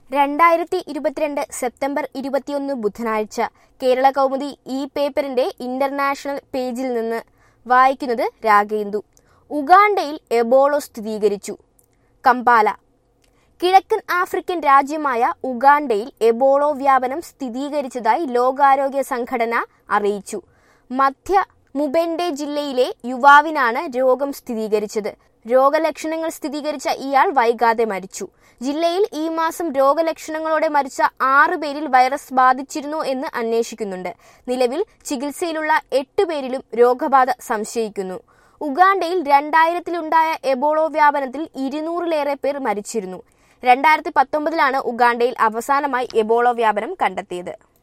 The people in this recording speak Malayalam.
രണ്ടായിരത്തി ഇരുപത്തിരണ്ട് സെപ്റ്റംബർ ഇരുപത്തിയൊന്ന് ബുധനാഴ്ച കേരള കൗമുദി ഈ പേപ്പറിന്റെ ഇന്റർനാഷണൽ പേജിൽ നിന്ന് വായിക്കുന്നത് രാഗേന്ദു ഉഗാണ്ടയിൽ എബോളോ സ്ഥിരീകരിച്ചു കമ്പാല കിഴക്കൻ ആഫ്രിക്കൻ രാജ്യമായ ഉഗാണ്ടയിൽ എബോളോ വ്യാപനം സ്ഥിരീകരിച്ചതായി ലോകാരോഗ്യ സംഘടന അറിയിച്ചു മധ്യ മുബെൻഡെ ജില്ലയിലെ യുവാവിനാണ് രോഗം സ്ഥിരീകരിച്ചത് രോഗലക്ഷണങ്ങൾ സ്ഥിരീകരിച്ച ഇയാൾ വൈകാതെ മരിച്ചു ജില്ലയിൽ ഈ മാസം രോഗലക്ഷണങ്ങളോടെ മരിച്ച ആറു പേരിൽ വൈറസ് ബാധിച്ചിരുന്നു എന്ന് അന്വേഷിക്കുന്നുണ്ട് നിലവിൽ ചികിത്സയിലുള്ള എട്ട് പേരിലും രോഗബാധ സംശയിക്കുന്നു ഉഗാണ്ടയിൽ രണ്ടായിരത്തിലുണ്ടായ എബോളോ വ്യാപനത്തിൽ ഇരുന്നൂറിലേറെ പേർ മരിച്ചിരുന്നു രണ്ടായിരത്തി പത്തൊമ്പതിലാണ് ഉഗാണ്ടയിൽ അവസാനമായി എബോളോ വ്യാപനം കണ്ടെത്തിയത്